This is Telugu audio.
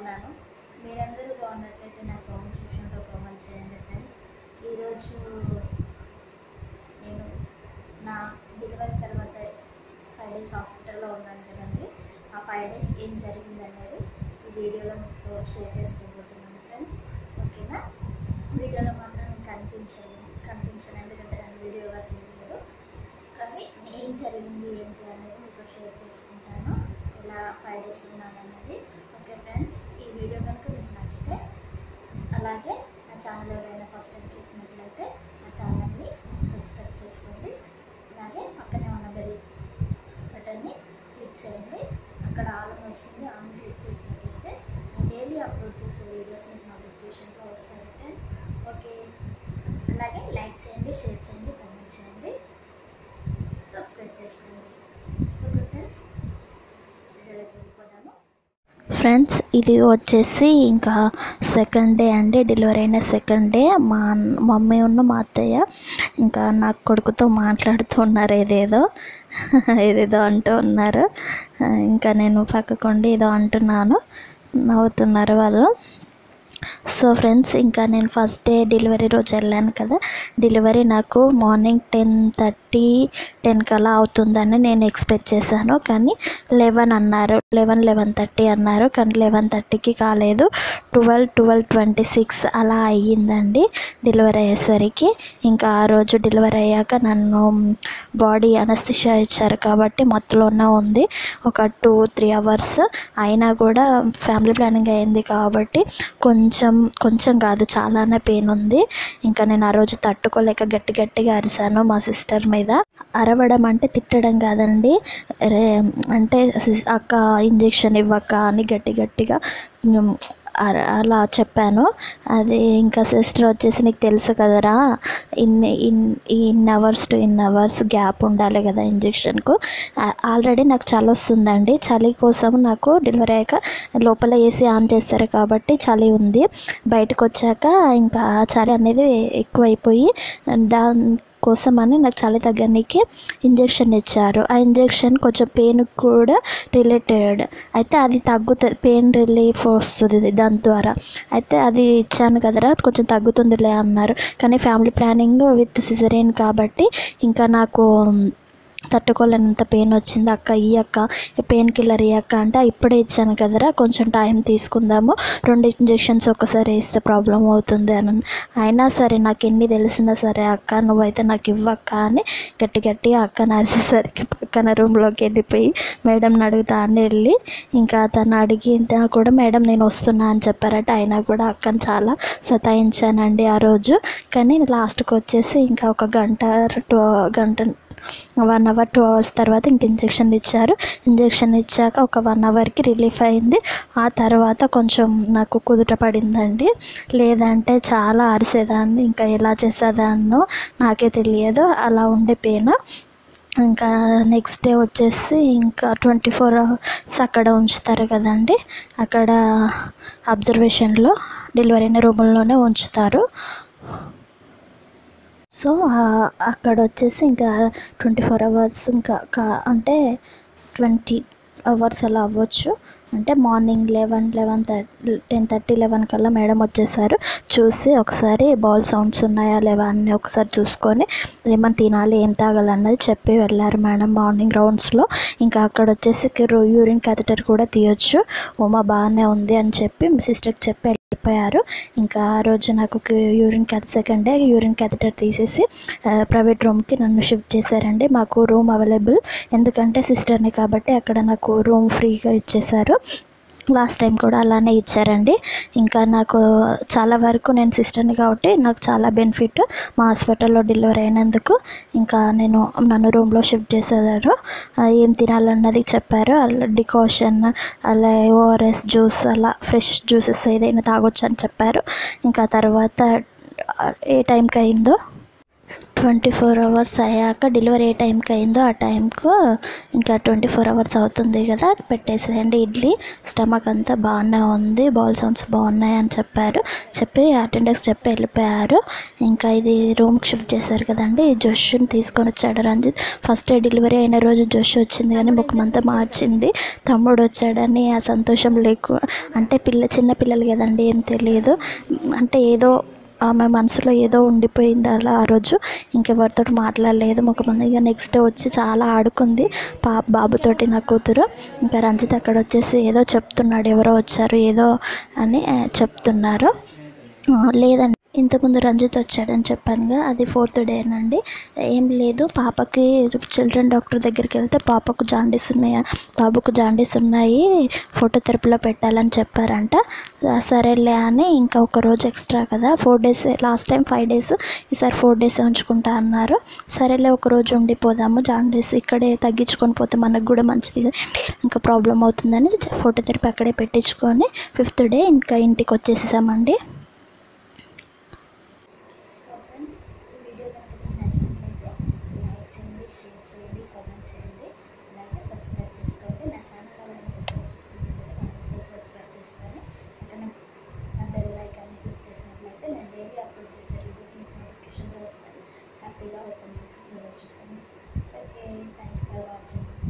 బాగున్నాను మీరందరూ బాగున్నట్లయితే నా కామెంట్ సెక్షన్లో కామెంట్ చేయండి ఫ్రెండ్స్ ఈరోజు నేను నా డెలివరీ తర్వాత ఫైవ్ డేస్ హాస్పిటల్లో ఉన్నాను కదండి ఆ ఫైవ్ డేస్ ఏం జరిగింది అనేది ఈ వీడియోలో మీతో షేర్ చేసుకోబోతున్నాను ఫ్రెండ్స్ ఓకేనా వీడియోలో మాత్రం నేను కనిపించను కనిపించను ఎందుకంటే నేను వీడియో వరకు లేదు కానీ ఏం జరిగింది ఏంటి అనేది మీతో షేర్ చేసుకుంటాను ఇలా ఫైవ్ డేస్ ఉన్నాను అన్నది ఓకే ఫ్రెండ్స్ ఈ వీడియో కనుక మీకు నచ్చితే అలాగే నా ఛానల్ ఎవరైనా ఫస్ట్ టైం చూసినట్లయితే నా ఛానల్ని సబ్స్క్రైబ్ చేసుకోండి అలాగే పక్కనే ఉన్న బెల్ బటన్ని క్లిక్ చేయండి అక్కడ ఆల్ అని వస్తుంది ఆన్ క్లిక్ చేసినట్లయితే డైలీ అప్లోడ్ చేసే వీడియోస్ మీకు నోటిఫికేషన్లో వస్తాయి ఫ్రెండ్స్ ఓకే అలాగే లైక్ చేయండి షేర్ చేయండి కామెంట్ చేయండి సబ్స్క్రైబ్ చేసుకోండి ఓకే ఫ్రెండ్స్ వీడియోలోకి వెళ్ళిపోదాము ఫ్రెండ్స్ ఇది వచ్చేసి ఇంకా సెకండ్ డే అండి డెలివరీ అయిన సెకండ్ డే మా అన్న- మమ్మీ ఉన్న మా అత్తయ్య ఇంకా నా కొడుకుతో మాట్లాడుతున్నారు ఏదేదో ఏదేదో అంటూ ఉన్నారు ఇంకా నేను పక్కకుండి ఏదో అంటున్నాను నవ్వుతున్నారు వాళ్ళు సో ఫ్రెండ్స్ ఇంకా నేను ఫస్ట్ డే డెలివరీ రోజు వెళ్ళాను కదా డెలివరీ నాకు మార్నింగ్ టెన్ థర్టీ టెన్ కలా అవుతుందని నేను ఎక్స్పెక్ట్ చేశాను కానీ లెవెన్ అన్నారు లెవెన్ లెవెన్ థర్టీ అన్నారు కానీ లెవెన్ థర్టీకి కాలేదు ట్వెల్వ్ ట్వెల్వ్ ట్వంటీ సిక్స్ అలా అయ్యిందండి డెలివరీ అయ్యేసరికి ఇంకా ఆ రోజు డెలివరీ అయ్యాక నన్ను బాడీ అనస్థిషియా ఇచ్చారు కాబట్టి మత్తులోనే ఉంది ఒక టూ త్రీ అవర్స్ అయినా కూడా ఫ్యామిలీ ప్లానింగ్ అయింది కాబట్టి కొంచెం కొంచెం కాదు చాలానే పెయిన్ ఉంది ఇంకా నేను ఆ రోజు తట్టుకోలేక గట్టి గట్టిగా అరిశాను మా సిస్టర్ మీద అరవడం అంటే తిట్టడం కాదండి రే అంటే సిస్- అక్క ఇంజెక్షన్ ఇవ్వక్క అని గట్టి గట్టిగా ఉమ్, అర- అలా చెప్పాను అది ఇంకా సిస్టర్ వచ్చేసి నీకు తెలుసు కదరా ఇన్ని in in hours two in hours gap ఉండాలి కదా ఇంజెక్షన్కు ఆల్రెడీ నాకు చలి వస్తుందండి చలి కోసం నాకు డెలివరీ అయ్యాక లోపల ఏసీ ఆన్ చేస్తారు కాబట్టి చలి ఉంది బయటకు వచ్చాక ఇంకా చలి అనేది ఎక్కువైపోయి దాని కోసం అని నాకు చలి తగ్గడానికి ఇంజెక్షన్ ఇచ్చారు ఆ ఇంజెక్షన్ కొంచెం పెయిన్ కూడా రిలేటెడ్ అయితే అది తగ్గుతుంది పెయిన్ రిలీఫ్ వస్తుంది దాని ద్వారా అయితే అది ఇచ్చాను కదరా కొంచెం తగ్గుతుందిలే అన్నారు కానీ ఫ్యామిలీ ప్లానింగ్ విత్ సిజరేన్ కాబట్టి ఇంకా నాకు తట్టుకోలేనంత పెయిన్ వచ్చింది అక్క ఈ అక్క పెయిన్ కిల్లర్ ఈ అక్క అంటే ఇప్పుడే ఇచ్చాను కదరా కొంచెం టైం తీసుకుందాము రెండు ఇంజెక్షన్స్ ఒక్కసారి వేస్తే ప్రాబ్లం అవుతుంది అని అయినా సరే నాకు ఎన్ని తెలిసినా సరే అక్క నువ్వైతే నాకు ఇవ్వక్క అని గట్టి గట్టిగా అక్క నరిసేసరికి పక్కన రూమ్లోకి వెళ్ళిపోయి మేడంని అడుగుతా అని వెళ్ళి ఇంకా తను అడిగినా కూడా మేడం నేను వస్తున్నా అని చెప్పారట అయినా కూడా అక్కని చాలా సతాయించానండి ఆ రోజు కానీ లాస్ట్కి వచ్చేసి ఇంకా ఒక గంట టూ గంట వన్ అవర్ టూ అవర్స్ తర్వాత ఇంక ఇంజెక్షన్ ఇచ్చారు ఇంజెక్షన్ ఇచ్చాక ఒక వన్ అవర్కి రిలీఫ్ అయింది ఆ తర్వాత కొంచెం నాకు కుదుట పడిందండి లేదంటే చాలా అరిసేదాన్ని ఇంకా ఎలా చేసేదాన్నో నాకే తెలియదు అలా ఉండే పెయిన్ ఇంకా నెక్స్ట్ డే వచ్చేసి ఇంకా ట్వంటీ ఫోర్ అవర్స్ అక్కడ ఉంచుతారు కదండి అక్కడ అబ్జర్వేషన్లో డెలివరీ అయిన రూముల్లోనే ఉంచుతారు సో ఆ- అక్కడ వచ్చేసి ఇంకా ట్వంటీ ఫోర్ అవర్స్ ఇంకా కా- అంటే ట్వంటీ అవర్స్ అలా అవ్వచ్చు అంటే morning eleven eleven thirty ten thirty eleven కల్లా మేడం వచ్చేసారు చూసి ఒకసారి బాల్ సౌండ్స్ ఉన్నాయా లేవా అన్నీ ఒకసారి చూసుకొని ఏమన్నా తినాలి ఏం తాగాలి అన్నది చెప్పి వెళ్ళారు మేడం మార్నింగ్ రౌండ్స్లో ఇంకా అక్కడ వచ్చేసి యూరిన్ క్యాథెటర్ కూడా తీయొచ్చు ఉమా బాగానే ఉంది అని చెప్పి మీ సిస్టర్కి చెప్పి వెళ్ళిపోయారు ఇంకా ఆ రోజు నాకు urine cath second day urine catheter తీసేసి ప్రైవేట్ రూమ్కి నన్ను షిఫ్ట్ చేశారండి మాకు రూమ్ అవైలబుల్ ఎందుకంటే సిస్టర్ని కాబట్టి అక్కడ నాకు రూమ్ ఫ్రీగా ఇచ్చేశారు లాస్ట్ టైం కూడా అలానే ఇచ్చారండి ఇంకా నాకు చాలా వరకు నేను సిస్టర్ని కాబట్టి నాకు చాలా బెనిఫిట్ మా హాస్పిటల్లో డెలివరీ అయినందుకు ఇంకా నేను నన్ను రూమ్లో షిఫ్ట్ చేసేదారు ఆ, ఏం తినాలన్నది చెప్పారు అలా డికాషన్ అలా ఓఆర్ఎస్ జ్యూస్ అలా ఫ్రెష్ జ్యూసెస్ ఏదైనా తాగొచ్చు అని చెప్పారు ఇంకా తర్వాత ఆ, ఏ టైంకి అయిందో ట్వంటీ ఫోర్ అవర్స్ అయ్యాక డెలివరీ ఏ టైంకి అయిందో ఆ టైంకు ఇంకా ట్వంటీ ఫోర్ అవర్స్ అవుతుంది కదా పెట్టేసేయండి ఇడ్లీ స్టమక్ అంతా బాగానే ఉంది బాల్ సౌండ్స్ బాగున్నాయి అని చెప్పారు చెప్పి అటెండర్స్ చెప్పి వెళ్ళిపోయారు ఇంకా ఇది రూమ్కి షిఫ్ట్ చేశారు కదండి జోష్ని తీసుకొని వచ్చాడు రంజిత్ ఫస్ట్ డెలివరీ అయిన రోజు జోష్ వచ్చింది కానీ ముఖమంతా మార్చింది తమ్ముడు వచ్చాడని ఆ సంతోషం లేకు అంటే పిల్ల చిన్న పిల్లలు కదండి ఏం తెలియదు అంటే ఏదో ఆమె మనసులో ఏదో ఉండిపోయింది అలా ఆ రోజు ఇంకెవరితో మాట్లాడలేదు ఒక మంది ఇక నెక్స్ట్ డే వచ్చి చాలా ఆడుకుంది పా బాబుతోటి నా కూతురు ఇంకా రంజిత్ అక్కడ వచ్చేసి ఏదో చెప్తున్నాడు ఎవరో వచ్చారు ఏదో అని ఆ, చెప్తున్నారు ఆ, లేదండి ఇంతకుముందు రంజిత్ వచ్చాడని చెప్పానుగా అది ఫోర్త్ డేనండి ఏం లేదు పాపకి చిల్డ్రన్ డాక్టర్ దగ్గరికి వెళ్తే పాపకు జాండీస్ ఉన్నాయి బాబుకు జాండీస్ ఉన్నాయి ఫోటో థెరపీలో పెట్టాలని చెప్పారంట ఆ, సరేలే అని ఇంకా ఒక రోజు ఎక్స్ట్రా కదా four days last time five days ఈసారి ఫోర్ డేస్ ఉంచుకుంటా అన్నారు సరేలే ఒక రోజు ఉండిపోదాము జాండీస్ ఇక్కడే తగ్గించుకొని పోతే మనకు కూడా మంచిది కదండి ఇంకా ప్రాబ్లం అవుతుందని ఫోటో థెరపీ అక్కడే పెట్టించుకొని ఫిఫ్త్ డే ఇంకా ఇంటికి వచ్చేసామండి సో ఫ్రెండ్స్ ఈ వీడియో కనుక మీకు నచ్చినట్లయితే లైక్ చేయండి షేర్ చేయండి కామెంట్ చేయండి అలాగే సబ్స్క్రైబ్ చేసుకోండి నా ఛానల్ ఎవరైనా కొత్తగా చూస్తున్నట్లయితే సబ్స్క్రైబ్ చేసుకొని అక్కడ నా బెల్ ఐకాన్ క్లిక్ చేసినట్లయితే నేను డైలీ అప్లోడ్ చేసే వీడియోస్ మీకు నోటిఫికేషన్లో వస్తాయి హ్యాపీగా ఓపెన్ చేసి చూడొచ్చు friends okay thank you for watching